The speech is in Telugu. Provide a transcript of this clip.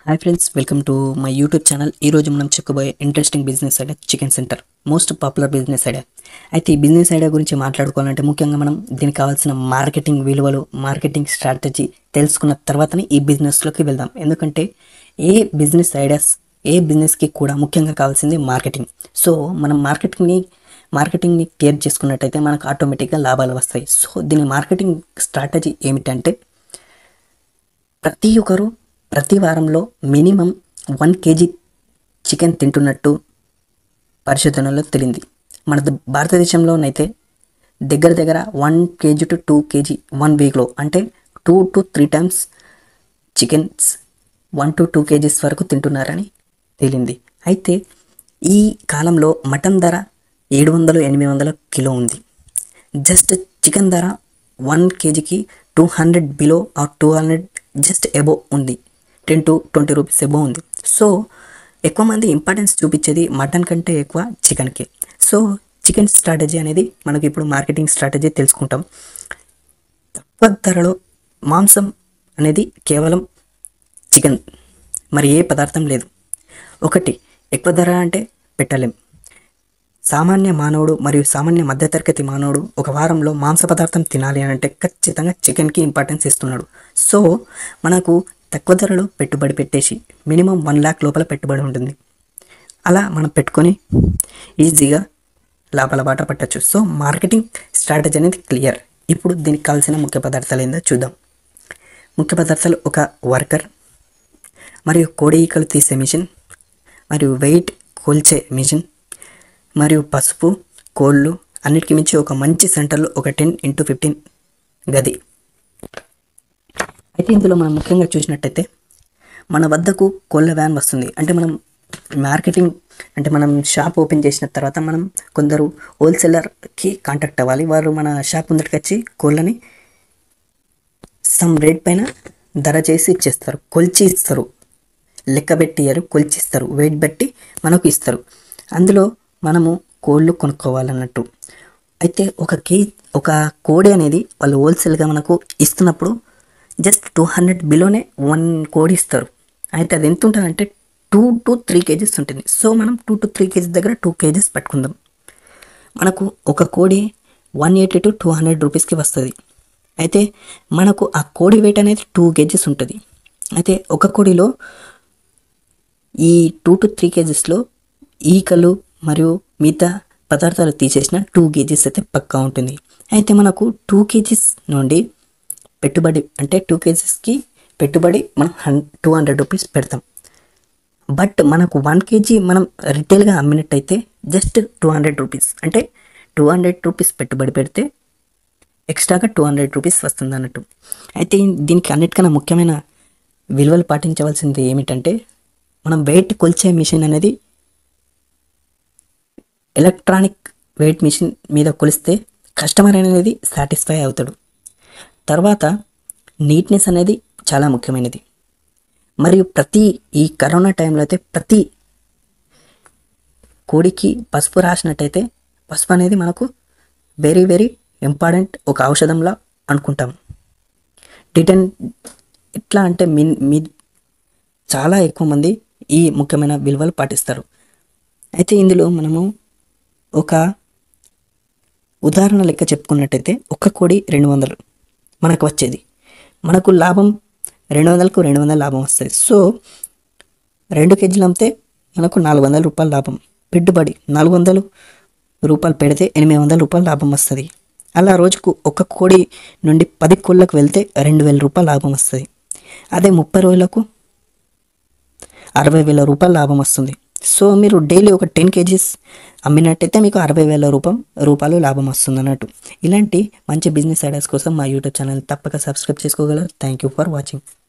hi friends welcome to my YouTube channel ఈరోజు మనం చెక్కబోయే interesting business idea chicken center most popular business idea అయితే ఈ బిజినెస్ ఐడియా గురించి మాట్లాడుకోవాలంటే ముఖ్యంగా మనం దీనికి కావాల్సిన మార్కెటింగ్ విలువలు మార్కెటింగ్ స్ట్రాటజీ తెలుసుకున్న తర్వాతనే ఈ బిజినెస్లోకి వెళ్దాం ఎందుకంటే ఏ బిజినెస్ ఐడియాస్ ఏ బిజినెస్కి కూడా ముఖ్యంగా కావాల్సింది మార్కెటింగ్ సో మనం మార్కెటింగ్ని మార్కెటింగ్ని కేర్ చేసుకున్నట్టయితే మనకు ఆటోమేటిక్గా లాభాలు వస్తాయి సో దీని మార్కెటింగ్ స్ట్రాటజీ ఏమిటంటే ప్రతి ఒక్కరు ప్రతి వారంలో మినిమం వన్ కేజీ చికెన్ తింటున్నట్టు పరిశోధనలో తెలింది మన ద- భారతదేశంలోనైతే దగ్గర దగ్గర one KG to two KG one వీక్లో అంటే two to three times chickens one to two KGs వరకు తింటున్నారని తేలింది అయితే ఈ కాలంలో మటన్ ధర ఏడు వందలు ఎనిమిది వందల కిలో ఉంది జస్ట్ చికెన్ ధర వన్ కేజీకి two hundred below or two hundred just above ఉంది ten to twenty rupees above ఉంది సో ఎక్కువ మంది ఇంపార్టెన్స్ చూపించేది మటన్ కంటే ఎక్కువ చికెన్కి సో చికెన్ స్ట్రాటజీ అనేది మనకి ఇప్పుడు మార్కెటింగ్ స్ట్రాటజీ తెలుసుకుంటాం తక్కువ ధరలో మాంసం అనేది కేవలం చికెన్ మరి ఏ పదార్థం లేదు ఒకటి ఎక్కువ ధర అంటే పెట్టలేం సామాన్య మానవుడు మరియు సామాన్య మధ్యతరగతి మానవుడు ఒక వారంలో మాంస పదార్థం తినాలి అని అంటే ఖచ్చితంగా చికెన్కి ఇంపార్టెన్స్ ఇస్తున్నాడు సో మనకు తక్కువ ధరలో పెట్టుబడి పెట్టేసి మినిమం వన్ ల్యాక్ లోపల పెట్టుబడి ఉంటుంది అలా మనం పెట్టుకొని ఈజీగా లాభాల బాట పట్టచ్చు సో మార్కెటింగ్ స్ట్రాటజీ అనేది క్లియర్ ఇప్పుడు దీనికి కావాల్సిన ముఖ్య పదార్థాలు ఏందో చూద్దాం ముఖ్య పదార్థాలు ఒక వర్కర్ మరియు కోడి ఈకలు తీసే మిషన్ మరియు వెయిట్ కోల్చే మిషన్ మరియు పసుపు కోళ్ళు అన్నిటికీ మించి ఒక మంచి సెంటర్లో ఒక టెన్ ఇంటూ ఫిఫ్టీన్ గది అయితే ఇందులో మనం ముఖ్యంగా చూసినట్టయితే మన వద్దకు కోళ్ళ వ్యాన్ వస్తుంది అంటే మనం మార్కెటింగ్ అంటే మనం షాప్ ఓపెన్ చేసిన తర్వాత మనం కొందరు హోల్సేలర్కి కాంటాక్ట్ అవ్వాలి వారు మన షాప్ ముందటికి వచ్చి కోళ్ళని సమ్ రేట్ పైన ధర చేసి ఇచ్చేస్తారు కొలిచి ఇస్తారు లెక్క పెట్టి ఇయ్యరు కొలిచి ఇస్తారు వెయిట్ బట్టి మనకు ఇస్తారు అందులో మనము కోళ్ళు కొనుక్కోవాలన్నట్టు అయితే ఒక కే ఒక కోడి అనేది వాళ్ళు హోల్సేల్గా మనకు ఇస్తున్నప్పుడు జస్ట్ టూ హండ్రెడ్ బిలోనే వన్ కోడి ఇస్తారు అయితే అది ఎంత ఉంటుందంటే టూ టు త్రీ కేజీస్ ఉంటుంది సో మనం టూ టు త్రీ కేజీస్ దగ్గర టూ కేజీస్ పట్టుకుందాం మనకు ఒక కోడి one eighty to two hundred రూపీస్కి వస్తుంది అయితే మనకు ఆ కోడి వెయిట్ అనేది టూ కేజీస్ ఉంటుంది అయితే ఒక కోడిలో ఈ టూ టు త్రీ కేజీస్లో ఈకలు మరియు మిగతా పదార్థాలు తీసేసిన టూ కేజీస్ అయితే పక్కా ఉంటుంది అయితే మనకు టూ కేజీస్ నుండి పెట్టుబడి అంటే టూ కేజీస్కి పెట్టుబడి మనం హన్ టూ హండ్రెడ్ రూపీస్ పెడతాం బట్ మనకు వన్ కేజీ మనం రిటైల్గా అమ్మినట్టయితే జస్ట్ టూ హండ్రెడ్ రూపీస్ అంటే టూ హండ్రెడ్ రూపీస్ పెట్టుబడి పెడితే ఎక్స్ట్రాగా టూ హండ్రెడ్ రూపీస్ వస్తుంది అన్నట్టు అయితే దీనికి అన్నిటికన్నా ముఖ్యమైన విలువలు పాటించవలసింది ఏమిటంటే మనం వెయిట్ కొలిచే మిషన్ అనేది ఎలక్ట్రానిక్ వెయిట్ మిషన్ మీద కొలిస్తే కస్టమర్ అనేది సాటిస్ఫై అవుతాడు తర్వాత నీట్నెస్ అనేది చాలా ముఖ్యమైనది మరియు ప్రతి ఈ కరోనా టైంలో అయితే ప్రతి కోడికి పసుపు రాసినట్టయితే పసుపు అనేది మనకు వెరీ వెరీ ఇంపార్టెంట్ ఒక ఔషధంలా అనుకుంటాం డిటెన్ ఎట్లా అంటే మీ మీ చాలా ఎక్కువ మంది ఈ ముఖ్యమైన విలువలు పాటిస్తారు అయితే ఇందులో మనము ఒక ఉదాహరణ లెక్క చెప్పుకున్నట్టయితే ఒక్క కోడి రెండు వందలు మనకు వచ్చేది మనకు లాభం రెండు వందలకు రెండు వందల లాభం వస్తుంది సో రెండు కేజీలు అమ్మితే మనకు నాలుగు వందల రూపాయల లాభం పెట్టుబడి నాలుగు వందలు రూపాయలు పెడితే ఎనిమిది వందల రూపాయల లాభం వస్తుంది అలా రోజుకు ఒక కోడి నుండి పది కోళ్ళకు వెళ్తే రెండు వేల రూపాయల లాభం వస్తుంది అదే ముప్పై రోజులకు అరవై వేల రూపాయల లాభం వస్తుంది సో మీరు డైలీ ఒక టెన్ కేజీస్ అమ్మినట్టయితే మీకు అరవై వేల రూపం రూపాయలు లాభం వస్తుంది అన్నట్టు ఇలాంటి మంచి బిజినెస్ ఐడియాస్ కోసం మా యూట్యూబ్ ఛానల్ తప్పక సబ్స్క్రైబ్ చేసుకోగలరు థ్యాంక్ యూ ఫర్ వాచింగ్